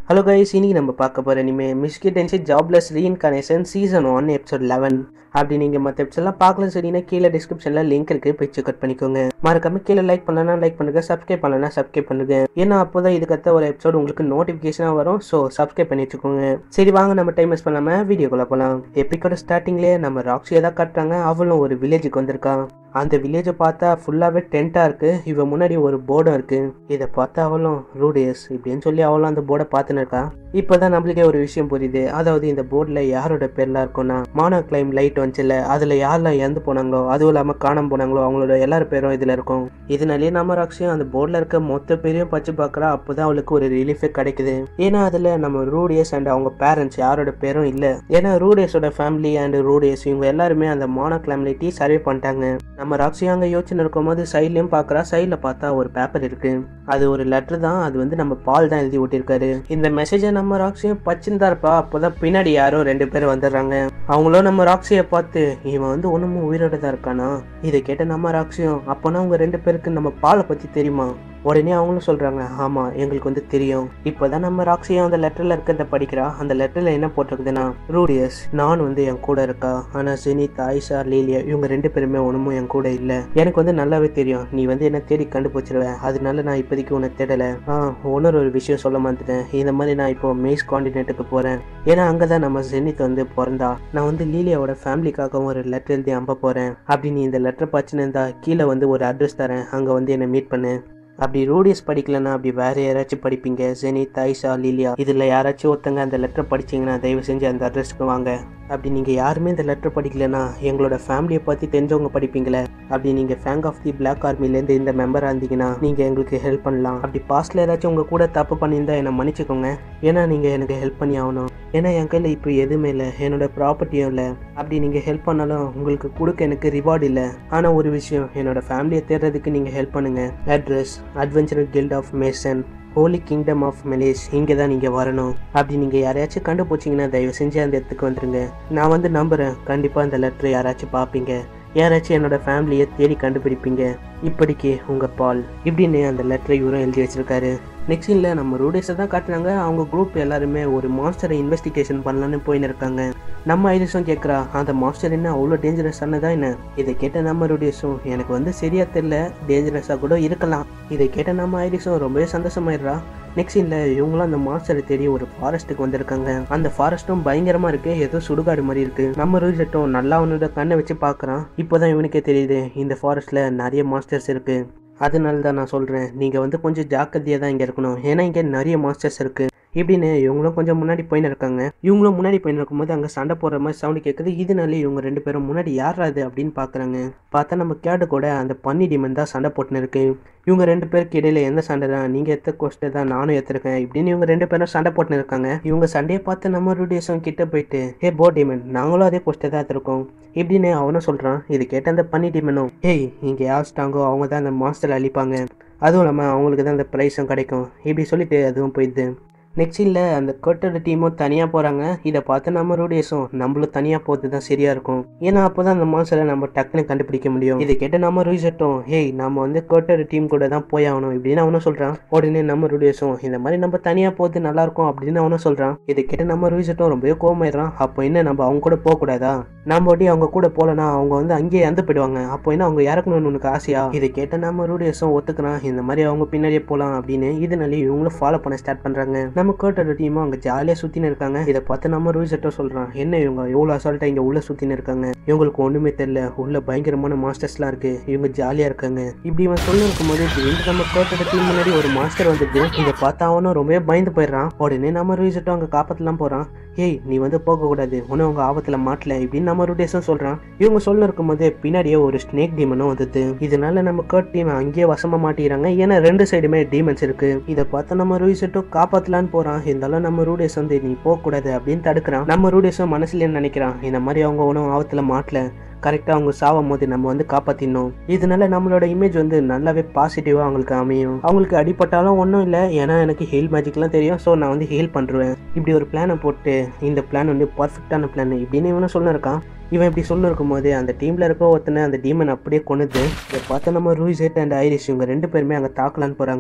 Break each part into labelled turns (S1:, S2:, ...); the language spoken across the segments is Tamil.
S1: ஹலோ கைஸ் இன்னைக்கு நம்ம பார்க்க போகிற இனிமே மிஸ்கி டென்சி jobless reincarnation season one episode eleven அப்படி நீங்கள் மற்ற எபிசோட்லாம் பார்க்கலாம் சரினா கீழே டிஸ்கிரிப்ஷனில் லிங்க் இருக்குது போய் செக் அவுட் பண்ணிக்கோங்க மறக்காம கீழே லைக் பண்ணலன்னா லைக் பண்ணுங்க சப்ஸ்கிரைப் பண்ணலன்னா சப்ஸ்கிரைப் பண்ணுங்க ஏன்னா அப்போ தான் இதுக்கத்த ஒரு எபிசோட் உங்களுக்கு நோட்டிஃபிகேஷனாக வரும் ஸோ சப்ஸ்கிரைப் பண்ணி வச்சுக்கோங்க சரி வாங்க நம்ம டைம் வேஸ்ட் பண்ணாமல் வீடியோக்குள்ளே போகலாம் எப்பிக்கோட ஸ்டார்டிங்லேயே நம்ம ராக்ஸியை தான் காட்டுறாங்க அவளும் ஒரு வில்லேஜுக்கு வந்திருக்கான் அந்த வில்லேஜை பார்த்தா ஃபுல்லாகவே டென்ட்டாக இருக்குது இவன் முன்னாடி ஒரு போர்டும் இருக்குது இதை பார்த்தா அவளும் ரூடியஸ் இப்படின்னு சொல்லி அவளும் அந்த போர்டை பார்த்துன்னு இருக்கா இப்போ தான் நம்மளுக்கே ஒரு விஷயம் புரியுது அதாவது இந்த போர்டில் யாரோட பேர்லாம் இருக்கும்னா மானோ கிளைம் லைட் வந்துச்சுல அதில் யாரெல்லாம் இறந்து போனாங்களோ அதுவும் இல்லாமல் காணாம போனாங்களோ அவங்களோட எல்லார் பேரும் இதில் இருக்கும் இதனாலேயே நம்ம ராக்ஸியும் அந்த போர்டில் இருக்க மொத்த பேரையும் பச்சு பார்க்குறா அப்போ தான் அவளுக்கு ஒரு ரிலீஃபே கிடைக்குது ஏன்னா அதில் நம்ம ரூடியஸ் அண்ட் அவங்க பேரண்ட்ஸ் யாரோட பேரும் இல்லை ஏன்னா ரூடியஸோட ஃபேமிலி அண்ட் ரூடியஸ் இவங்க எல்லாருமே அந்த மானோ கிளைம்லைட்டி சர்வே பண்ணிட்டாங்க நம்ம ராக்ஸி அங்கே யோசனை இருக்கும்போது சைட்லையும் பார்க்குறா சைடில் பார்த்தா ஒரு பேப்பர் இருக்கு அது ஒரு லெட்டர் தான் அது வந்து நம்ம பால் தான் எழுதி ஓட்டியிருக்காரு இந்த மெசேஜை நம்ம ராக்ஸியும் பச்சுன்னு தான் இருப்பா அப்போதான் பின்னாடி யாரோ ரெண்டு பேர் வந்துடுறாங்க அவங்களும் நம்ம ராக்ஸியை பார்த்து இவன் வந்து ஒன்றுமும் உயிரோட தான் இருக்கானா இதை கேட்ட நம்ம ராக்ஸியும் அப்போனா அவங்க ரெண்டு பேருக்கு நம்ம பாலை பற்றி தெரியுமா உடனே அவங்களும் சொல்கிறாங்க ஆமாம் எங்களுக்கு வந்து தெரியும் இப்போ தான் நம்ம ராக்ஸியும் அந்த லெட்டரில் இருக்கிறத படிக்கிறா அந்த லெட்டரில் என்ன போட்டிருக்குதுன்னா ரூடியஸ் நான் வந்து என் கூட இருக்கா ஆனால் ஜெனித் ஆயிஷா லீலியா இவங்க ரெண்டு பேருமே ஒன்றுமும் என் கூட இல்லை எனக்கு வந்து நல்லாவே தெரியும் நீ வந்து என்ன தேடி கண்டுபிடிச்சிருவ அதனால நான் இப்போதைக்கு உன்னை தேடலை ஆ ஒன்னொரு ஒரு விஷயம் சொல்ல மாட்டேன் இந்த மாதிரி நான் இப்போ மேஸ் காண்டினென்ட்டுக்கு போகிறேன் ஏன்னா அங்கே தான் நம்ம ஜெனித் வந்து பிறந்தா நான் வந்து லீலியாவோட ஃபேமிலிக்காக ஒரு லெட்டர் எழுதி அம்ப போகிறேன் அப்படி நீ இந்த லெட்டர் பச்சுன்னு இருந்தா கீழே வந்து ஒரு அட்ரஸ் தரேன் அங்கே வந்து என்னை மீட் பண்ணு அப்படி ரூடியஸ் படிக்கலன்னா அப்படி வேற யாராச்சும் படிப்பீங்க ஜெனி தாய்ஷா லிலியா இதில் யாராச்சும் ஒருத்தங்க அந்த லெட்டர் படிச்சீங்கன்னா தயவு செஞ்சு அந்த அட்ரஸ்க்கு வாங்க அப்படி நீங்கள் யாருமே இந்த லெட்டர் படிக்கலனா எங்களோட ஃபேமிலியை பற்றி தெரிஞ்சவங்க படிப்பீங்களே அப்படி நீங்கள் ஃபேங் ஆஃப் தி பிளாக் ஆர்மிலேருந்து இந்த மெம்பராக இருந்தீங்கன்னா நீங்கள் எங்களுக்கு ஹெல்ப் பண்ணலாம் அப்படி பாஸ்ட்டில் ஏதாச்சும் உங்கள் கூட தப்பு பண்ணியிருந்தா என்னை மன்னிச்சுக்கோங்க ஏன்னா நீங்கள் எனக்கு ஹெல்ப் பண்ணி ஆகணும் ஏன்னா என் கையில் இப்போ எதுவுமே இல்லை என்னோட ப்ராப்பர்ட்டியும் இல்லை அப்படி நீங்கள் ஹெல்ப் பண்ணாலும் உங்களுக்கு கொடுக்க எனக்கு ரிவார்டு இல்லை ஆனால் ஒரு விஷயம் என்னோட ஃபேமிலியை தேடுறதுக்கு நீங்கள் ஹெல்ப் பண்ணுங்கள் address adventure guild of Mason holy kingdom of மெலேஸ் இங்கே தான் நீங்கள் வரணும் அப்படி நீங்கள் யாரையாச்சும் கண்டுபிடிச்சிங்கன்னா தயவு செஞ்சு அந்த இடத்துக்கு வந்துருங்க நான் வந்து நம்புகிறேன் கண்டிப்பாக அந்த லெட்டரை யாராச்சும் பார்ப்பீங்க யாராச்சும் என்னோட ஃபேமிலியை தேடி கண்டுபிடிப்பீங்க இப்படிக்கு உங்கள் பால் இப்படின்னு அந்த லெட்டரை இவரும் எழுதி வச்சிருக்காரு நெக்ஸ்ட் சீனில் நம்ம ரூடேஸை தான் காட்டுறாங்க அவங்க குரூப் எல்லாருமே ஒரு மாஸ்டரை இன்வெஸ்டிகேஷன் பண்ணலான்னு போயின்னு இருக்காங்க நம்ம ஐரிஸும் கேட்குறா அந்த மாஸ்டர் என்ன அவ்வளோ டேஞ்சரஸானதா என்ன இதை கேட்ட நம்ம ரூடியஸும் எனக்கு வந்து சரியா தெரியல டேஞ்சரஸாக கூட இருக்கலாம் இதை கேட்ட நம்ம ஐரிஸும் ரொம்பவே சந்தோஷமாயிடுறா நெக்ஸ்ட் சீனில் இவங்களும் அந்த மாஸ்டரை தேடி ஒரு ஃபாரஸ்ட்டுக்கு வந்திருக்காங்க அந்த ஃபாரஸ்ட்டும் பயங்கரமாக இருக்கு ஏதோ சுடுகாடு மாதிரி இருக்கு நம்ம ரூஜெட்டும் நல்லா அவனோட கண்ணை வச்சு பார்க்குறான் இப்போதான் இவனுக்கே தெரியுது இந்த ஃபாரஸ்ட்டில் நிறைய மாஸ்டர்ஸ் இருக்கு அதனால தான் நான் சொல்கிறேன் நீங்கள் வந்து கொஞ்சம் ஜாக்கிரதையாக தான் இங்கே இருக்கணும் ஏன்னா இங்கே நிறைய மாஸ்டர்ஸ் இருக்குது இப்படின்னு இவங்களும் கொஞ்சம் முன்னாடி போயின்னு இருக்காங்க இவங்களும் முன்னாடி போயின்னு இருக்கும்போது அங்கே சண்டை போடுற மாதிரி சவுண்டு கேட்குது இதனாலே இவங்க ரெண்டு பேரும் முன்னாடி யாரா அது அப்படின்னு பார்க்குறாங்க பார்த்தா நம்ம கேடு கூட அந்த பன்னி டிமன் தான் சண்டை போட்டுன்னு இருக்கு இவங்க ரெண்டு பேருக்கு இடையில எந்த சண்டை தான் நீங்கள் எத்த கொஸ்டை தான் நானும் ஏற்றிருக்கேன் இப்படின்னு இவங்க ரெண்டு பேரும் சண்டை போட்டுன்னு இருக்காங்க இவங்க சண்டையை பார்த்து நம்ம ரூடியஸும் கிட்ட போயிட்டு ஹே போ டிமன் நாங்களும் அதே கொஸ்டை தான் எடுத்திருக்கோம் இப்படின்னு அவனும் சொல்கிறான் இது கேட்ட அந்த பன்னி டிமனும் ஹேய் இங்கே யார்ஸ்டாங்கோ அவங்க தான் அந்த மாஸ்டர் அழிப்பாங்க அதுவும் இல்லாமல் அவங்களுக்கு தான் அந்த ப்ரைஸும் கிடைக்கும் இப்படி சொல்லிட்டு அதுவும் போயிடுது நெக்ஸ்ட் இல்லை அந்த கொட்டோட டீமும் தனியாக போகிறாங்க இதை பார்த்து நம்ம ரூடியஸும் நம்மளும் தனியாக போகிறது தான் சரியாக இருக்கும் ஏன்னா அப்போ தான் அந்த மாஸ்டரை நம்ம டக்குன்னு கண்டுபிடிக்க முடியும் இதை கேட்டு நம்ம ரூசட்டும் ஹேய் நம்ம வந்து கொட்டோட டீம் கூட தான் போய் ஆகணும் இப்படின்னு அவனும் சொல்கிறான் உடனே நம்ம ரூடியஸும் இந்த மாதிரி நம்ம தனியாக போகிறது நல்லாயிருக்கும் அப்படின்னு அவனும் சொல்கிறான் இதை கேட்டு நம்ம ரூசட்டும் ரொம்பவே கோவமாயிடுறான் அப்போ என்ன நம்ம அவங்க கூட போகக்கூடாதா நம்ம ஒட்டி அவங்க கூட போகலனா அவங்க வந்து அங்கேயே இறந்து போயிடுவாங்க அப்போ என்ன அவங்க இறக்கணும்னு உனக்கு ஆசையா இதை கேட்ட நம்ம ரூடியஸும் ஒத்துக்கிறான் இந்த மாதிரி அவங்க பின்னாடியே போகலாம் அப்படின்னு இதனாலே இவங்களும் ஃபாலோ பண்ண ஸ்டார்ட் பண்ணுறாங்க நம்ம கேட்டோட டீமும் அங்கே ஜாலியாக சுற்றின்னு இருக்காங்க இதை பார்த்து நம்ம ரூசட்டோ சொல்கிறான் என்ன இவங்க எவ்வளோ அசால்ட்டாக இங்கே உள்ள சுற்றின்னு இருக்காங்க இவங்களுக்கு ஒன்றுமே தெரியல உள்ள பயங்கரமான மாஸ்டர்ஸ்லாம் இருக்கு இவங்க ஜாலியாக இருக்காங்க இப்படி இவன் சொல்ல இருக்கும்போது திடீர்னு நம்ம கேட்டோட டீம் முன்னாடி ஒரு மாஸ்டர் வந்துட்டு இதை பார்த்து அவனும் ரொம்பவே பயந்து போயிடுறான் உடனே நம்ம ரூசட்டோ அங்கே காப்பாற்றலாம் போகிறான் ஏய் நீ வந்து போகக்கூடாது உன்னை அவங்க ஆபத்தில் மாட்டல இப்படின்னு நம்ம ரூடேஸும் சொல்கிறான் இவங்க சொல்ல இருக்கும்போது பின்னாடியே ஒரு ஸ்னேக் டீமனும் வந்தது இதனால நம்ம கர்ட் டீம் அங்கேயே வசமா மாட்டிக்கிறாங்க ஏன்னா ரெண்டு சைடுமே டீமன்ஸ் இருக்கு இதை பார்த்து நம்ம ரூசட்டோ காப்பாற்றலான்னு போகிறான் இருந்தாலும் நம்ம ரூடேஸ் வந்து நீ போகக்கூடாது அப்படின்னு தடுக்கிறான் நம்ம ரூடேஸும் மனசுல நினைக்கிறான் இந்த மாதிரி அவங்க ஒன்றும் ஆபத்தில் மாட்டல கரெக்டாக அவங்க சாவும் போது நம்ம வந்து காப்பாற்றிடணும் இதனால நம்மளோட இமேஜ் வந்து நல்லாவே பாசிட்டிவாக அவங்களுக்கு அமையும் அவங்களுக்கு அடிப்பட்டாலும் ஒன்றும் இல்லை ஏன்னா எனக்கு ஹீல் மேஜிக்லாம் தெரியும் ஸோ நான் வந்து ஹீல் பண்ணுறேன் இப்படி ஒரு பிளானை போட்டு இந்த பிளான் வந்து பர்ஃபெக்டான பிளான் இப்படின்னு இவனும் சொல்லிருக்கான் இவன் இப்படி சொல்ல இருக்கும்போது அந்த டீமில் இருக்க ஒருத்தனை அந்த டீமன் அப்படியே கொண்டுது இதை பார்த்து நம்ம ரூயிசெட் அண்ட் ஐரிஷ் இவங்க ரெண்டு பேருமே அங்கே தாக்கலான்னு போகிறாங்க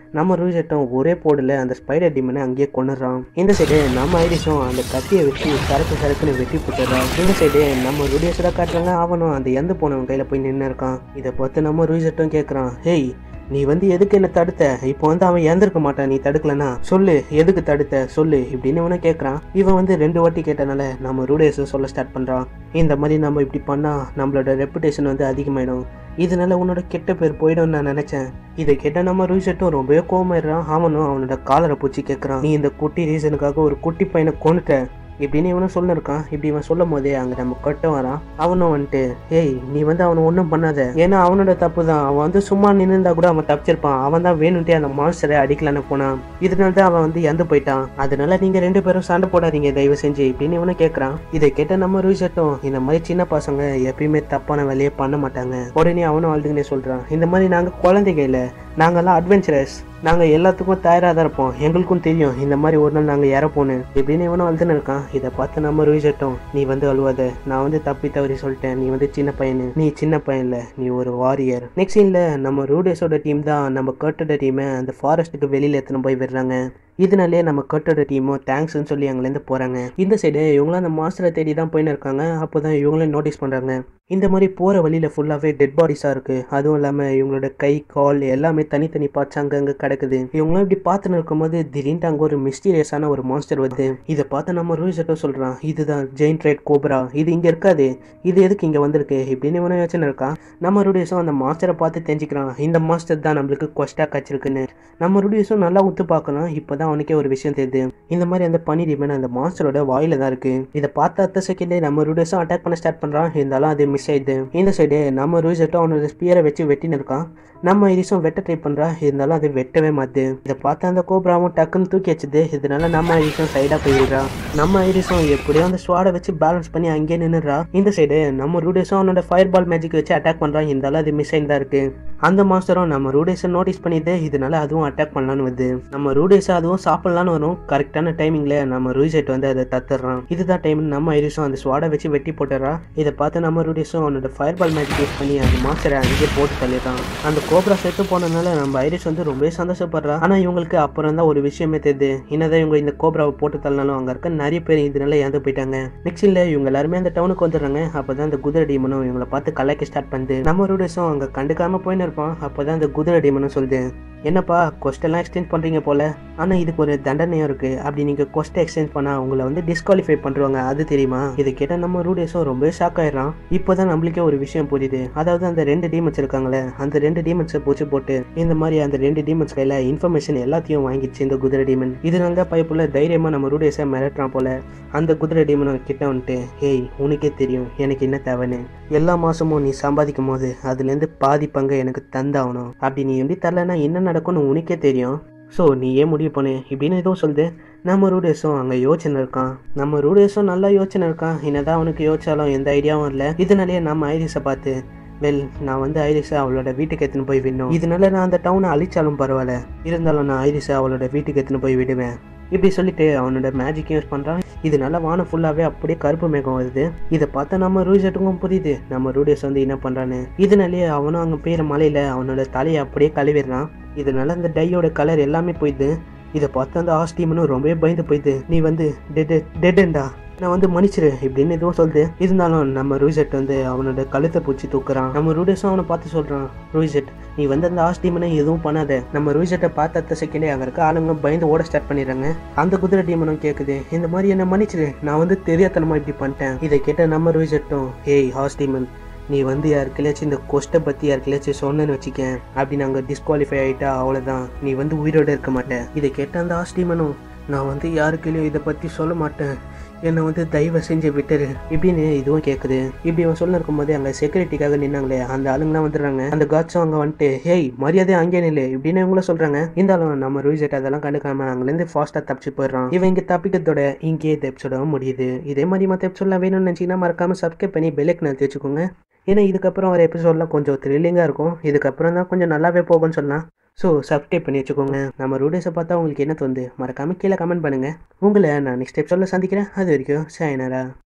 S1: நம்ம ரூஜெட்டும் ஒரே போர்டில் அந்த ஸ்பைடர் டீமனை அங்கேயே கொண்டுறான் இந்த சைடு நம்ம ஐரிஸும் அந்த கத்தியை வச்சு சரக்கு சரக்குன்னு வெட்டி போட்டுறான் இந்த சைடு நம்ம ரூடியஸோட காட்டுறாங்க அவனும் அந்த எந்த போனவன் கையில் போய் நின்று இருக்கான் இதை பார்த்து நம்ம ரூஜெட்டும் கேட்குறான் ஹேய் நீ வந்து எதுக்கு என்ன தடுத்த இப்போ வந்து அவன் இறந்திருக்க மாட்டான் நீ தடுக்கலனா சொல்லு எதுக்கு தடுத்த சொல்லு இப்படின்னு இவனை கேட்குறான் இவன் வந்து ரெண்டு வாட்டி கேட்டனால நம்ம ரூடேஸும் சொல்ல ஸ்டார்ட் பண்ணுறான் இந்த மாதிரி நம்ம இப்படி பண்ணால் நம்மளோட ரெப்புடேஷன் வந்து அதிகமாயிடும் இதனால உன்னோட கெட்ட பேர் போயிடும்னு நான் நினச்சேன் இதை கேட்ட நம்ம ரூசெட்டும் ரொம்பவே கோவமாயிடுறான் அவனும் அவனோட காலரை பூச்சி கேட்குறான் நீ இந்த குட்டி ரீசனுக்காக ஒரு குட்டி பையனை கொண்டுட்ட இப்படின்னு இவனும் சொல்லிருக்கான் இப்படி இவன் சொல்லும் போதே அங்கே நம்ம கட்ட வரான் அவனும் வந்துட்டு ஏய் நீ வந்து அவனை ஒன்றும் பண்ணாத ஏன்னா அவனோட தப்பு தான் அவன் வந்து சும்மா நின்றுந்தா கூட அவன் தப்பிச்சிருப்பான் அவன் தான் வேணும்ட்டே அந்த மான்ஸ்டரை அடிக்கலான்னு போனான் இதனால தான் அவன் வந்து இறந்து போயிட்டான் அதனால நீங்க ரெண்டு பேரும் சண்டை போடாதீங்க தயவு செஞ்சு இப்படின்னு இவனும் கேட்குறான் இதை கேட்ட நம்ம ரூசட்டும் இந்த மாதிரி சின்ன பசங்க எப்பயுமே தப்பான வேலையை பண்ண மாட்டாங்க உடனே அவனும் அழுதுங்கன்னே சொல்றான் இந்த மாதிரி நாங்கள் குழந்தைங்க இல்லை நாங்கெல்லாம் அட்வென்ச்சரஸ் நாங்கள் எல்லாத்துக்கும் தயாராக தான் இருப்போம் எங்களுக்கும் தெரியும் இந்த மாதிரி ஒரு நாள் நாங்கள் இறப்போன்னு இப்படின்னு இவனும் அழுதுன்னு இருக்கான் இதை பார்த்து நம்ம ரூசட்டும் நீ வந்து அழுவாத நான் வந்து தப்பி தவறி சொல்லிட்டேன் நீ வந்து சின்ன பையனு நீ சின்ன பையன் இல்ல நீ ஒரு வாரியர் நெக்ஸ்ட் சீனில் நம்ம ரூடேஸோட டீம் தான் நம்ம கர்ட்டோட டீமை அந்த ஃபாரஸ்ட்டுக்கு வெளியில் எடுத்துன்னு போய் விடுறாங்க இதனாலே நம்ம கர்ட்டோட டீமும் தேங்க்ஸ்னு சொல்லி அங்கேருந்து போகிறாங்க இந்த சைடு இவங்களும் அந்த மாஸ்டரை தேடி தான் போயின்னு இருக்காங்க அப்போ தான் இவங்களும் நோட்டீஸ் பண்ணுறாங்க இந்த மாதிரி போகிற வழியில் ஃபுல்லாகவே டெட் பாடிஸாக இருக்குது அதுவும் இல்லாமல் இவங்களோட கை கால் எல்லாமே தனித்தனி பார்ட்ஸ் அங்கங்கே கிடக்குது இவங்களும் இப்படி பார்த்துன்னு இருக்கும்போது திடீர்னு அங்கே ஒரு மிஸ்டீரியஸான ஒரு மாஸ்டர் வருது இதை பார்த்து நம்ம ரூசட்டோ சொல்கிறான் இதுதான் ஜெயின் ட்ரேட் கோப்ரா இது இங்கே இருக்காது இது எதுக்கு இங்கே வந்திருக்கு இப்படின்னு இவனை யோசனை இருக்கான் நம்ம ரூடியஸும் அந்த மாஸ்டரை பார்த்து தெரிஞ்சுக்கிறான் இந்த மாஸ்டர் தான் நம்மளுக்கு கொஸ்டா கச்சிருக்குன்னு நம்ம ரூடியஸும் நல்லா உத்து பார்க்கலாம் இப்போ தான் அவனுக்கே ஒரு விஷயம் தெரியுது இந்த மாதிரி அந்த பனி டிமன் அந்த மாஸ்டரோட வாயில தான் இருக்கு இதை பார்த்த அடுத்த செகண்டே நம்ம ரூடியஸும் அட்டாக் பண்ண ஸ்டார்ட் பண்ணுறான் இருந்தாலும் அது மிஸ் ஆயிடுது இந்த சைடு நம்ம ரூசட்டும் அவனோட ஸ்பியரை வச்சு வெட்டின்னு இருக்கான் நம்ம ஐரிஸும் வெட்ட ட்ரை பண்ணுறா இருந்தாலும் அது வெட்டவே மாட்டுது இதை பார்த்து அந்த கோப்ராவும் டக்குன்னு தூக்கி வச்சுது இதனால நம்ம ஐரிஸும் சைடாக போயிடுறா நம்ம ஐரிஸும் எப்படியோ அந்த ஸ்வாடை வச்சு பேலன்ஸ் பண்ணி அங்கேயே நின்றுறா இந்த சைடு நம்ம ரூடேஸும் அவனோட ஃபயர் பால் மேஜிக் வச்சு அட்டாக் பண்ணுறான் இருந்தாலும் அது மிஸ் ஆகி தான் இருக்கு அந்த மாஸ்டரும் நம்ம ரூடேஸை நோட்டீஸ் பண்ணிது இதனால அதுவும் அட்டாக் பண்ணலான்னு வருது நம்ம ரூடேஸை அதுவும் சாப்பிடலான்னு வரும் கரெக்டான டைமிங்கில் நம்ம ரூசெட் வந்து அதை தத்துறான் இதுதான் டைம் நம்ம ஐரிஸும் அந்த ஸ்வாடை வச்சு வெட்டி போட்டுறா இதை பார்த்து நம்ம ரூடேஸும் அவனோட ஃபயர் பால் மேஜிக் யூஸ் பண்ணி அந்த மாஸ்டரை அங்கேயே போட்டு தள்ளிடுறான் அந்த கோப்ரா செத்து போனதுனால நம்ம ஐரிஸ் வந்து ரொம்பவே சந்தோஷப்படுறா ஆனா இவங்களுக்கு அப்புறம் தான் ஒரு விஷயமே தெரியுது என்னதான் இவங்க இந்த கோப்ராவை போட்டு தள்ளினாலும் அங்க இருக்க நிறைய பேர் இதனால இறந்து போயிட்டாங்க நெக்ஸ்ட் இல்ல இவங்க எல்லாருமே அந்த டவுனுக்கு வந்துடுறாங்க அப்பதான் அந்த குதிரை டீமனும் இவங்களை பார்த்து கலாய்க்க ஸ்டார்ட் பண்ணுது நம்ம ரூடேஸும் அங்க கண்டுக்காம போயின்னு இருப்பான் அப்பதான் அந்த குதிரை டீமனும் சொல்லுது என்னப்பா கொஸ்டெல்லாம் எக்ஸ்சேஞ்ச் பண்ணுறீங்க போல ஆனால் இதுக்கு ஒரு தண்டனையும் இருக்குது அப்படி நீங்கள் கொஸ்ட்டை எக்ஸ்சேஞ்ச் பண்ணால் உங்களை வந்து டிஸ்குவாலிஃபை பண்ணுறாங்க அது தெரியுமா இதை கேட்டால் நம்ம ரூடேஸும் ரொம்ப ஷாக் ஆயிடுறான் இப்போ தான் நம்மளுக்கே ஒரு விஷயம் புரியுது அதாவது அந்த ரெண்டு டீமன்ஸ் இருக்காங்களே அந்த ரெண்டு டீமன்ஸை பூச்சி போட்டு இந்த மாதிரி அந்த ரெண்டு டீமன்ஸ் கையில் இன்ஃபர்மேஷன் எல்லாத்தையும் வாங்கிச்சு இந்த குதிரை டீமன் இதனால தான் பைப்புல தைரியமாக நம்ம ரூடேஸை மிரட்டுறான் போல அந்த குதிரை டீமன் கிட்ட வந்துட்டு ஹேய் உனக்கே தெரியும் எனக்கு என்ன தேவைன்னு எல்லா மாதமும் நீ சம்பாதிக்கும் போது அதுலேருந்து பாதி பங்கு எனக்கு தந்தாகணும் அப்படி நீ எப்படி தரலன்னா என்ன நடக்கும்னு உனக்கே தெரியும் ஸோ நீ ஏன் முடிவு பண்ணு இப்படின்னு எதுவும் சொல்லுது நம்ம ரூடேஸும் அங்கே யோசனை இருக்கான் நம்ம ரூடேஸும் நல்லா யோசனை இருக்கான் என்னதான் அவனுக்கு யோசிச்சாலும் எந்த ஐடியாவும் இல்லை இதனாலேயே நம்ம ஐரிஸை பார்த்து வெல் நான் வந்து ஐரிஸை அவளோட வீட்டுக்கு எடுத்துன்னு போய் விடணும் இதனால நான் அந்த டவுனை அழிச்சாலும் பரவாயில்ல இருந்தாலும் நான் ஐரிஸை அவளோட வீட்டுக்கு எடுத்துன்னு போய் விடுவேன் இப்படி சொல்லிட்டு அவனோட மேஜிக் யூஸ் பண்ணுறான் இதனால வானம் ஃபுல்லாகவே அப்படியே கருப்பு மேகம் வருது இதை பார்த்தா நம்ம ரூஜெட்டுக்கும் புரியுது நம்ம ரூடேஸ் வந்து என்ன பண்ணுறான்னு இதனாலேயே அவனும் அங்கே பெய்கிற மலையில் அவனோட தலையை அப்படியே கழுவிடுறான் இதனால அந்த டையோட கலர் எல்லாமே போயிடுது இதை பார்த்து அந்த ஆஸ்டீமனும் ரொம்பவே பயந்து போயிடுது நீ வந்து டெட் டெட்டா நான் வந்து மன்னிச்சிரு இப்படின்னு எதுவும் சொல்லுது இருந்தாலும் நம்ம ரூசெட் வந்து அவனோட கழுத்தை பூச்சி தூக்குறான் நம்ம ரூடேஸும் அவனை பார்த்து சொல்றான் ரூசெட் நீ வந்து அந்த ஆஸ்டீமனை எதுவும் பண்ணாத நம்ம ரூசெட்டை பார்த்த அடுத்த செகண்டே அங்கே இருக்க ஆளுங்க பயந்து ஓட ஸ்டார்ட் பண்ணிடுறாங்க அந்த குதிரை டீமனும் கேட்குது இந்த மாதிரி என்ன மன்னிச்சிரு நான் வந்து தெரியாதனமா இப்படி பண்ணிட்டேன் இதை கேட்ட நம்ம ரூசெட்டும் ஹேய் ஹாஸ்டீமன் நீ வந்து யாருக்கிலாச்சும் இந்த கொஸ்ட்டை பற்றி யாருக்கிலாச்சும் சொன்னேன்னு வச்சுக்கேன் அப்படி நாங்கள் டிஸ்குவாலிஃபை ஆகிட்டா அவ்வளோதான் நீ வந்து உயிரோடு இருக்க மாட்டேன் இதை கேட்ட அந்த ஆஸ்டீமனும் நான் வந்து யாருக்கிலையும் இதை பற்றி சொல்ல மாட்டேன் என்னை வந்து தயவு செஞ்சு விட்டுரு இப்படின்னு இதுவும் கேட்குது இப்படி அவன் சொல்ல இருக்கும்போதே அங்கே செக்யூரிட்டிக்காக நின்னாங்களே அந்த ஆளுங்கலாம் வந்துடுறாங்க அந்த காட்சும் அங்கே வந்துட்டு ஹேய் மரியாதை அங்கே நில்லு இப்படின்னு இவங்களும் சொல்கிறாங்க இருந்தாலும் நம்ம ரூசெட் அதெல்லாம் கண்டுக்காம அங்கேருந்து ஃபாஸ்ட்டாக தப்பிச்சு போயிடுறான் இவன் இங்கே தப்பிக்கிறதோட இங்கே இந்த எபிசோட முடியுது இதே மாதிரி மற்ற எபிசோட்லாம் வேணும்னு நினச்சிங்கன்னா மறக்காம சப்ஸ்கிரைப் பண்ணி பெல்லைக்கு நிறுத்தி வச்சுக்கோங்க ஏன்னா இதுக்கப்புறம் வர எபிசோட்லாம் கொஞ்சம் த்ரில்லிங்காக இருக்கும் இதுக்கப்புறம் தான் கொஞ்சம் நல்லாவே போகும்னு சொல்லலாம் ஸோ சப்ஸ்கிரைப் பண்ணி வச்சுக்கோங்க நம்ம ரூடேஸை பார்த்தா உங்களுக்கு என்ன தோணுது மறக்காம கீழே கமெண்ட் பண்ணுங்கள் உங்களை நான் நெக்ஸ்ட் எபிசோடில் சந்திக்கிறேன் அது வரைக்கும் சாயனரா